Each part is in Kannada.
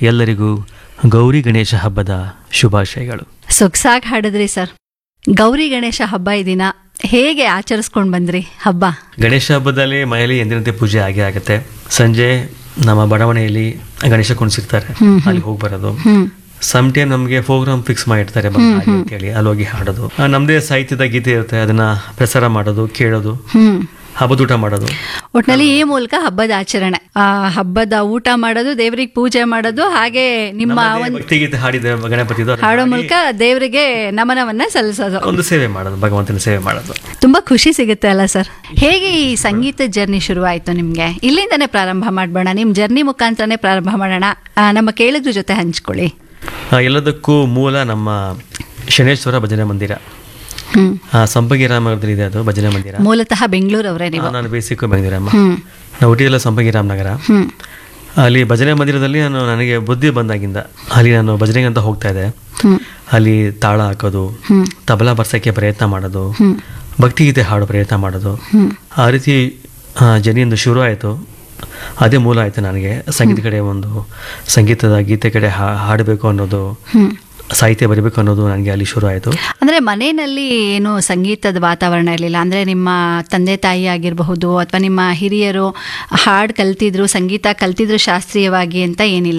ಎಲ್ಲರಿಗೂ ಗೌರಿ ಗಣೇಶ ಹಬ್ಬದ ಶುಭಾಶಯಗಳು ಸೊಗ್ಸಾಗಿ ಹಾಡಿದ್ರಿ ಸರ್ ಗೌರಿ ಗಣೇಶ ಹಬ್ಬ ಈ ದಿನ ಹೇಗೆ ಆಚರಿಸ್ಕೊಂಡು ಬಂದ್ರಿ ಹಬ್ಬ ಗಣೇಶ ಹಬ್ಬದಲ್ಲಿ ಮನೆಯಲ್ಲಿ ಎಂದಿನಂತೆ ಪೂಜೆ ಆಗೇ ಆಗುತ್ತೆ ಸಂಜೆ ನಮ್ಮ ಬಡಾವಣೆಯಲ್ಲಿ ಗಣೇಶ ಕುಣಿಸಿರ್ತಾರೆ ಅಲ್ಲಿ ಹೋಗಿ ಬರೋದು ಹ್ಮ್ ಸಮ್ ಟೈಮ್ ನಮಗೆ ಪ್ರೋಗ್ರಾಮ್ ಫಿಕ್ಸ್ ಮಾಡಿರ್ತಾರೆ ಬನ್ನಿ ಹಾಡಿ ಅಂತೇಳಿ ಅಲ್ಲಿ ಹೋಗಿ ಹಾಡೋದು ಆ, ನಮ್ದೇ ಸಾಹಿತ್ಯದ ಗೀತೆ ಇರುತ್ತೆ ಅದನ್ನ ಪ್ರಸಾರ ಮಾಡೋದು ಕೇಳೋದು ಹ್ಮ್ ಹಬ್ಬದೂಟ ಮಾಡೋದು ಒಟ್ನಲ್ಲಿ ಈ ಮೂಲಕ ಹಬ್ಬದ ಆಚರಣೆ ಆ ಹಬ್ಬದ ಊಟ ಮಾಡೋದು ದೇವ್ರಿಗೆ ಪೂಜೆ ಮಾಡೋದು ಹಾಗೆ ನಿಮ್ಮ ನಮ್ಮದೇ ಒಂದು ಭಕ್ತಿಗೀತೆ ಹಾಡಿದ ಗಣಪತಿದು ಅದನ್ನ ಹಾಡೋ ಹಾಡಿ ಮೂಲಕ ದೇವರಿಗೆ ನಮನವನ್ನ ಸಲ್ಲಿಸೋದು ಒಂದು ಸೇವೆ ಮಾಡೋದು ಭಗವಂತನ ಸೇವೆ ಮಾಡೋದು ತುಂಬಾ ಖುಷಿ ಸಿಗುತ್ತೆ ಅಲ್ಲ ಸರ್ ಹೇಗೆ ಈ ಸಂಗೀತ ಜರ್ನಿ ಶುರುವಾಯಿತು ನಿಮ್ಗೆ ಇಲ್ಲಿಂದನೇ ಪ್ರಾರಂಭ ಮಾಡ್ಬೋಣ ನಿಮ್ ಜರ್ನಿ ಮುಖಾಂತರನೇ ಪ್ರಾರಂಭ ಮಾಡೋಣ ಆ, ನಮ್ಮ ಕೇಳಿದ್ರ ಜೊತೆ ಹಂಚ್ಕೊಳ್ಳಿ ಆ, ಎಲ್ಲದಕ್ಕೂ ಮೂಲ ನಮ್ಮ ಶನೇಶ್ವರ ಭಜನೆ ಮಂದಿರ ಹ್ಮ್ ಆ, ಸಂಪಂಗಿ ರಾಮನಗರದಲ್ಲಿ ಇದೆ ಅದು ಭಜನೆ ಮಂದಿರ ಮೂಲತಃ ಬೆಂಗಳೂರವರೇ ನೀವು ಆ, ನಾನು ಬೇಸಿಕ್ ಬೆಂದಿರಮ್ಮ ಹ್ಮ್ ನಾವು ಹುಟ್ಟಿದೆಲ್ಲ ಸಂಪಂಗಿ ರಾಮನಗರ ಹ್ಮ್ ಅಲ್ಲಿ ಭಜನೆ ಮಂದಿರದಲ್ಲಿ ನಾನು ನನಗೆ ಬುದ್ಧಿ ಬಂದಾಗಿಂದ ಅಲ್ಲಿ ನಾನು ಭಜನೆಗೆ ಅಂತ ಹೋಗ್ತಾ ಇದ್ದೆ ಹ್ಮ್ ಅಲ್ಲಿ ತಾಳ ಹಾಕೋದು ಹ್ಮ್ ತಬಲಾ ಬರ್ಸೋಕ್ಕೆ ಪ್ರಯತ್ನ ಮಾಡೋದು ಹ್ಮ್ ಭಕ್ತಿಗೀತೆ ಹಾಡೋ ಪ್ರಯತ್ನ ಮಾಡೋದು ಹ್ಮ್ ಆ ರೀತಿ ಆ, ಜರ್ನಿಯಿಂದ ಶುರು ಆಯಿತು ಅದೇ ಮೂಲ ಆಯಿತು ನನಗೆ ಸಂಗೀತ ಕಡೆ ಒಂದು ಸಂಗೀತದ ಗೀತೆ ಕಡೆ ಹಾ- ಹಾಡಬೇಕು ಅನ್ನೋದು ಹ್ಮ್ ಸಾಹಿತ್ಯ ಬರೀಬೇಕು ಅನ್ನೋದು ನನಗೆ ಅಲ್ಲಿ ಶುರು ಆಯಿತು ಅಂದ್ರೆ ಮನೆಯಲ್ಲಿ ಏನು ಸಂಗೀತದ ವಾತಾವರಣ ಇರಲಿಲ್ಲ ಅಂದ್ರೆ ನಿಮ್ಮ ತಂದೆ ತಾಯಿ ಆಗಿರಬಹುದು ಅಥವಾ ನಿಮ್ಮ ಹಿರಿಯರು ಹಾಡು ಕಲ್ತಿದ್ರು ಸಂಗೀತ ಕಲ್ತಿದ್ರು ಶಾಸ್ತ್ರೀಯವಾಗಿ ಅಂತ ಏನಿಲ್ಲ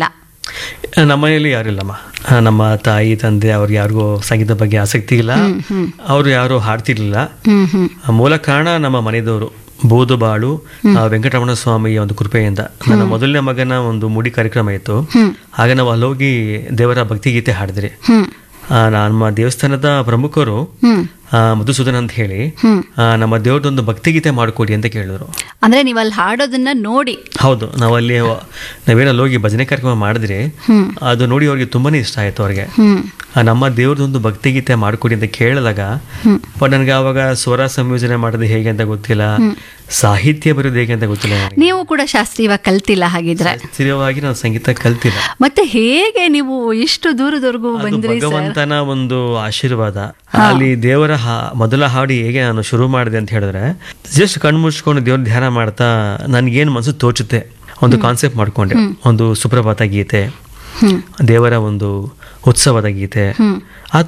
ನಮ್ಮ ಮನೆಯಲ್ಲಿ ಯಾರಿಲ್ಲಮ್ಮ ಆ, ನಮ್ಮ ತಾಯಿ ತಂದೆ ಅವ್ರಿಗೆ ಯಾರಿಗೂ ಸಂಗೀತ ಬಗ್ಗೆ ಆಸಕ್ತಿ ಇಲ್ಲ ಅವರು ಯಾರು ಹಾಡ್ತಿರ್ಲಿಲ್ಲ ಹ್ಮ್ ಹ್ಮ್ ಆ ಮೂಲ ಕಾರಣ ನಮ್ಮ ಮನೆಯದವರು ಬೋಧುಬಾಳು ಆ, ವೆಂಕಟರಮಣ ಸ್ವಾಮಿಯ ಒಂದು ಕೃಪೆಯಿಂದ ನನ್ನ ಮೊದಲನೇ ಮಗನ ಒಂದು ಮುಡಿ ಕಾರ್ಯಕ್ರಮ ಇತ್ತು ಆಗ ನಾವು ಅಲ್ಲಿ ಹೋಗಿ ದೇವರ ಭಕ್ತಿಗೀತೆ ಹಾಡಿದ್ರಿ ಹ್ಮ್ ಆ, ನಮ್ಮ ದೇವಸ್ಥಾನದ ಪ್ರಮುಖರು ಹ್ಮ್ ಆ, ಮಧುಸೂದನ್ ಅಂತ ಹೇಳಿ ಹ್ಮ್. ಆ, ನಮ್ಮ ದೇವ್ರದೊಂದು ಭಕ್ತಿಗೀತೆ ಮಾಡಿಕೊಡಿ ಅಂತ ಕೇಳಿದ್ರು ಅಂದ್ರೆ ನೀವು ಅಲ್ಲಿ ಹಾಡೋದನ್ನ ನೋಡಿ ಹೌದು ನಾವಲ್ಲಿ ನಾವೇನಲ್ಲಿ ಹೋಗಿ ಭಜನೆ ಕಾರ್ಯಕ್ರಮ ಮಾಡಿದ್ರೆ ಹ್ಮ್ ಅದು ನೋಡಿ ಅವ್ರಿಗೆ ತುಂಬಾನೇ ಇಷ್ಟ ಆಯ್ತು ಅವ್ರಿಗೆ ಹ್ಮ್ ಆ, ನಮ್ಮ ದೇವ್ರದೊಂದು ಭಕ್ತಿಗೀತೆ ಮಾಡಿಕೊಡಿ ಅಂತ ಕೇಳಿದಾಗ ಬಟ್ ನನಗೆ ಆವಾಗ ಸ್ವರ ಸಂಯೋಜನೆ ಮಾಡೋದು ಹೇಗೆ ಅಂತ ಗೊತ್ತಿಲ್ಲ ಸಾಹಿತ್ಯ ಬರೋದು ಹೇಗೆ ಅಂತ ಗೊತ್ತಿಲ್ಲ ನನಗೆ ನೀವು ಕೂಡ ಶಾಸ್ತ್ರೀಯವಾಗಿ ಕಲ್ತಿಲ್ಲ ಹಾಗಿದ್ರೆ ಸ್ಥಿರವಾಗಿ ನಾನು ಸಂಗೀತ ಕಲ್ತಿಲ್ಲ ಮತ್ತೆ ಹೇಗೆ ನೀವು ಇಷ್ಟು ದೂರದವರೆಗೂ ಅದು ಬಂದ್ರಿ ಸರ್ ಭಗವಂತನ ಒಂದು ಆಶೀರ್ವಾದ ಅಲ್ಲಿ ದೇವರ ಹಾ- ಮೊದಲ ಹಾಡು ಹೇಗೆ ನಾನು ಶುರು ಮಾಡಿದೆ ಅಂತ ಹೇಳಿದ್ರೆ ಜಸ್ಟ್ ಕಣ್ಣು ಮುಚ್ಕೊಂಡು ದೇವ್ರ ಧ್ಯಾನ ಮಾಡ್ತಾ ನನ್ಗೇನು ಮನಸ್ಸು ತೋಚುತ್ತೆ ಒಂದು ಕಾನ್ಸೆಪ್ಟ್ ಮಾಡ್ಕೊಂಡೆ ಒಂದು ಸುಪ್ರಭಾತ ಗೀತೆ ಹ್ಮ್ ದೇವರ ಒಂದು ಉತ್ಸವದ ಗೀತೆ ಹ್ಮ್ ಆ